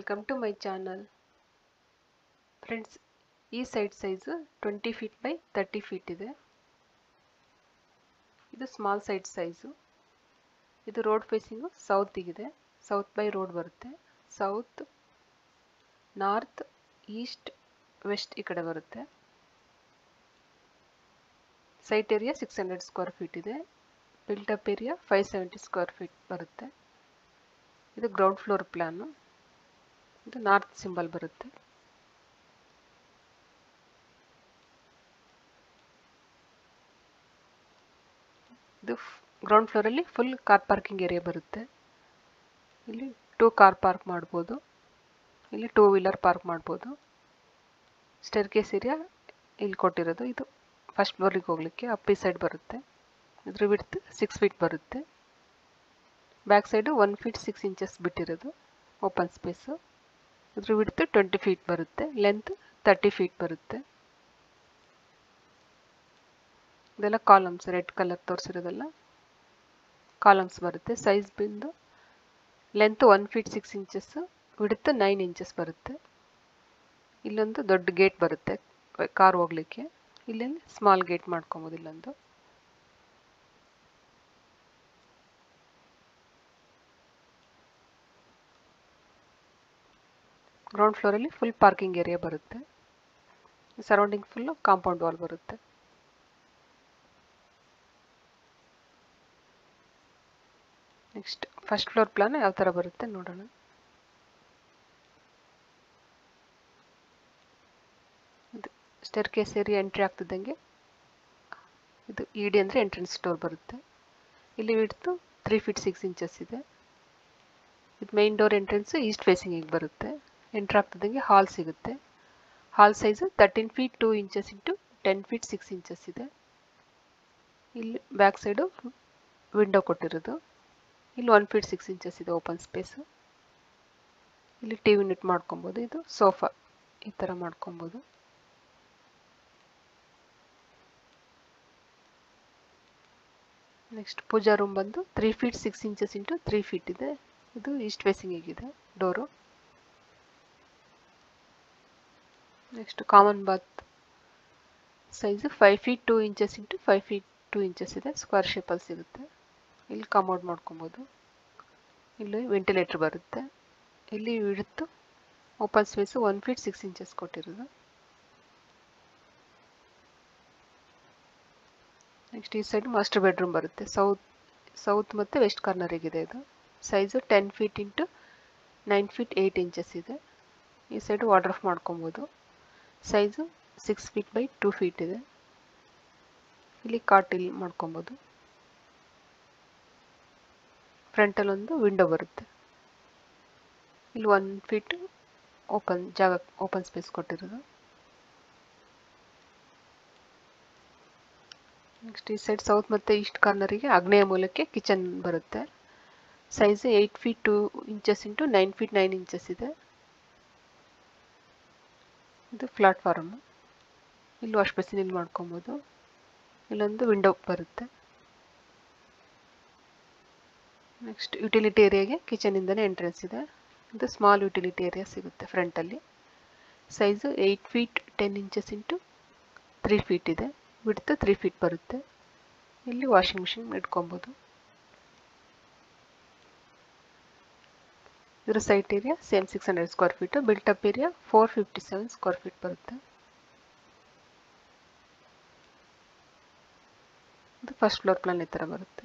welcome to my channel friends ಈ side size twenty feet by thirty feet ಇದೆ ಇದು small side size ಇದು road facing ಸೌತಿಗಿದೆ south by road ಬರುತ್ತೆ south north east west ಈ ಕಡೆ ಬರುತ್ತೆ site area six hundred square feet ಇದೆ built up area five seventy square feet ಬರುತ್ತೆ ಇದು ಗ್ರೌಂಡ್ ಫ್ಲೋರ್ ಪ್ಲಾನು ಇದು ನಾರ್ತ್ ಸಿಂಬಲ್ ಬರುತ್ತೆ ಇದು ಗ್ರೌಂಡ್ ಫ್ಲೋರಲ್ಲಿ ಫುಲ್ ಕಾರ್ ಪಾರ್ಕಿಂಗ್ ಏರಿಯಾ ಬರುತ್ತೆ ಇಲ್ಲಿ ಟೂ ಕಾರ್ ಪಾರ್ಕ್ ಮಾಡ್ಬೋದು ಇಲ್ಲಿ ಟೂ ವೀಲರ್ ಪಾರ್ಕ್ ಮಾಡ್ಬೋದು ಸ್ಟೇರ್ ಕೇಸ್ ಏರಿಯಾ ಇಲ್ಲಿ ಕೊಟ್ಟಿರೋದು ಇದು ಫಸ್ಟ್ ಫ್ಲೋರಿಗೆ ಹೋಗ್ಲಿಕ್ಕೆ ಅಪ್ಪಿ ಸೈಡ್ ಬರುತ್ತೆ ಇದ್ರ ವಿಡ್ತ್ ಸಿಕ್ಸ್ ಫೀಟ್ ಬರುತ್ತೆ back side one feet six inches ಬಿಟ್ಟಿರೋದು ಓಪನ್ ಸ್ಪೇಸು ಇದ್ರ ವಿಡ್ತ್ ಟ್ವೆಂಟಿ ಫೀಟ್ ಬರುತ್ತೆ ಲೆಂತ್ ತರ್ಟಿ ಫೀಟ್ ಬರುತ್ತೆ ಇದೆಲ್ಲ ಕಾಲಮ್ಸ್ ರೆಡ್ ಕಲರ್ ತೋರಿಸಿರೋದೆಲ್ಲ ಕಾಲಮ್ಸ್ ಬರುತ್ತೆ ಸೈಜ್ ಬಂದು length one feet six inches width nine inches ಬರುತ್ತೆ ಇಲ್ಲೊಂದು ದೊಡ್ಡ ಗೇಟ್ ಬರುತ್ತೆ ಕಾರ್ ಹೋಗ್ಲಿಕ್ಕೆ ಇಲ್ಲಿ ಸ್ಮಾಲ್ ಗೇಟ್ ಮಾಡ್ಕೊಬೋದು ಇಲ್ಲೊಂದು ಗ್ರೌಂಡ್ ಫ್ಲೋರಲ್ಲಿ ಫುಲ್ ಪಾರ್ಕಿಂಗ್ ಏರಿಯಾ ಬರುತ್ತೆ ಸರೌಂಡಿಂಗ್ ಫುಲ್ಲು ಕಾಂಪೌಂಡ್ ವಾಲ್ ಬರುತ್ತೆ ನೆಕ್ಸ್ಟ್ ಫಸ್ಟ್ ಫ್ಲೋರ್ ಪ್ಲಾನ್ ಯಾವ ಥರ ಬರುತ್ತೆ ನೋಡೋಣ ಇದು ಸ್ಟೆರ್ ಕೇಸ್ ಏರಿಯಾ ಎಂಟ್ರಿ ಆಗ್ತಿದ್ದಂಗೆ ಇದು ಇ ಡಿ ಅಂದರೆ ಎಂಟ್ರೆನ್ಸ್ ಡೋರ್ ಬರುತ್ತೆ ಇಲ್ಲಿ width three feet six inches ಇದೆ ಇದು ಮೈನ್ ಡೋರ್ ಎಂಟ್ರೆನ್ಸು ಈಸ್ಟ್ ಫೇಸಿಂಗಿಗೆ ಬರುತ್ತೆ ಎಂಟ್ರ್ ಆಗ್ತಿದ್ದಂಗೆ ಹಾಲ್ ಸಿಗುತ್ತೆ hall size thirteen feet two inches into ten feet six inches ಇದೆ ಇಲ್ಲಿ ಬ್ಯಾಕ್ ಸೈಡು ವಿಂಡೋ ಕೊಟ್ಟಿರೋದು ಇಲ್ಲಿ ಒನ್ ಫೀಟ್ ಸಿಕ್ಸ್ ಇಂಚಸ್ ಇದೆ ಓಪನ್ ಸ್ಪೇಸು ಇಲ್ಲಿ ಟಿ ವಿ ನೆಟ್ ಮಾಡ್ಕೊಬೋದು ಇದು ಸೋಫಾ ಈ ಥರ ಮಾಡ್ಕೊಬೋದು ನೆಕ್ಸ್ಟ್ ಪೂಜಾ ರೂಮ್ ಬಂದು three feet six inches into three feet ಇದೆ ಇದು ಈಸ್ಟ್ ಫೇಸಿಂಗಿಗಿದೆ door next common bath size five feet two inches into five feet two inches ಇದೆ ಸ್ಕ್ವೇರ್ ಶೇಪಲ್ಲಿ ಸಿಗುತ್ತೆ ಇಲ್ಲಿ ಕಮೌಡ್ ಮಾಡ್ಕೊಬೋದು ಇಲ್ಲಿ ವೆಂಟಿಲೇಟರ್ ಬರುತ್ತೆ ಇಲ್ಲಿ ಇಡುತ್ತು open space one feet six inches ಕೊಟ್ಟಿರೋದು ನೆಕ್ಸ್ಟ್ ಈ ಸೈಡ್ ಮಾಸ್ಟರ್ ಬೆಡ್ರೂಮ್ ಬರುತ್ತೆ ಸೌತ್ ಸೌತ್ ಮತ್ತು ವೆಸ್ಟ್ ಕಾರ್ನರಿಗಿದೆ ಇದು size ten feet into nine feet eight inches ಇದೆ ಈ ಸೈಡ್ ವಾಟರ್ ಆಫ್ ಮಾಡ್ಕೊಬೋದು size six feet by two feet ಇದೆ ಇಲ್ಲಿ ಕಾಟ್ ಇಲ್ಲಿ ಮಾಡ್ಕೊಬೋದು ಫ್ರಂಟಲ್ಲಿ ಒಂದು ವಿಂಡೋ ಬರುತ್ತೆ ಇಲ್ಲಿ ಒನ್ ಫೀಟ್ ಓಪನ್ ಜಾಗ ಓಪನ್ ಸ್ಪೇಸ್ ಕೊಟ್ಟಿರೋದು ನೆಕ್ಸ್ಟ್ ಈ ಸೈಡ್ ಸೌತ್ ಮತ್ತು ಈಸ್ಟ್ ಕಾರ್ನರಿಗೆ ಆಗ್ನೇಯ ಮೂಲಕ್ಕೆ ಕಿಚನ್ ಬರುತ್ತೆ size eight feet two inches into nine feet nine inches ಇದೆ ಇದು ಪ್ಲಾಟ್ಫಾರ್ಮು ಇಲ್ಲಿ ವಾಶ್ ಬೇಸಿನ್ ಇಲ್ಲಿ ಮಾಡ್ಕೊಬೋದು ಇಲ್ಲೊಂದು ವಿಂಡೋ ಬರುತ್ತೆ ನೆಕ್ಸ್ಟ್ ಯುಟಿಲಿಟಿ ಏರಿಯಾಗೆ ಕಿಚನಿಂದನೇ ಎಂಟ್ರೆನ್ಸ್ ಇದೆ ಇದು ಸ್ಮಾಲ್ ಯುಟಿಲಿಟಿ ಏರಿಯಾ ಸಿಗುತ್ತೆ ಫ್ರಂಟಲ್ಲಿ size eight feet ten inches into three feet ಇದೆ ಬಿಡ್ತು ತ್ರೀ ಫೀಟ್ ಬರುತ್ತೆ ಇಲ್ಲಿ ವಾಷಿಂಗ್ ಮಿಷಿನ್ ಇಟ್ಕೊಬೋದು ಇದರ site area same six hundred square feet built up area four fifty seven square feet ಬರುತ್ತೆ ಇದು ಫಸ್ಟ್ ಫ್ಲೋರ್ ಪ್ಲಾನ್ ಈ ಥರ ಬರುತ್ತೆ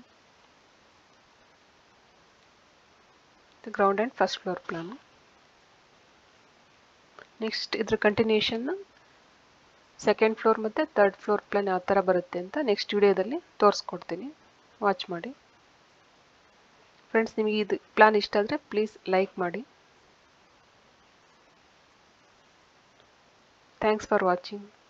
ಇದು ground and first floor plan next ಇದ್ರ ಕಂಟಿನ್ಯೂಷನ್ ಸೆಕೆಂಡ್ ಫ್ಲೋರ್ ಮತ್ತು ತರ್ಡ್ ಫ್ಲೋರ್ ಪ್ಲಾನ್ ಯಾವ ಥರ ಬರುತ್ತೆ ಅಂತ ನೆಕ್ಸ್ಟ್ ವಿಡಿಯೋದಲ್ಲಿ ತೋರಿಸ್ಕೊಡ್ತೀನಿ ವಾಚ್ ಮಾಡಿ ಫ್ರೆಂಡ್ಸ್ ನಿಮಗೆ ಇದು ಪ್ಲಾನ್ ಇಷ್ಟ ಆದರೆ ಪ್ಲೀಸ್ ಲೈಕ್ ಮಾಡಿ ಥ್ಯಾಂಕ್ಸ್ ಫಾರ್ ವಾಚಿಂಗ್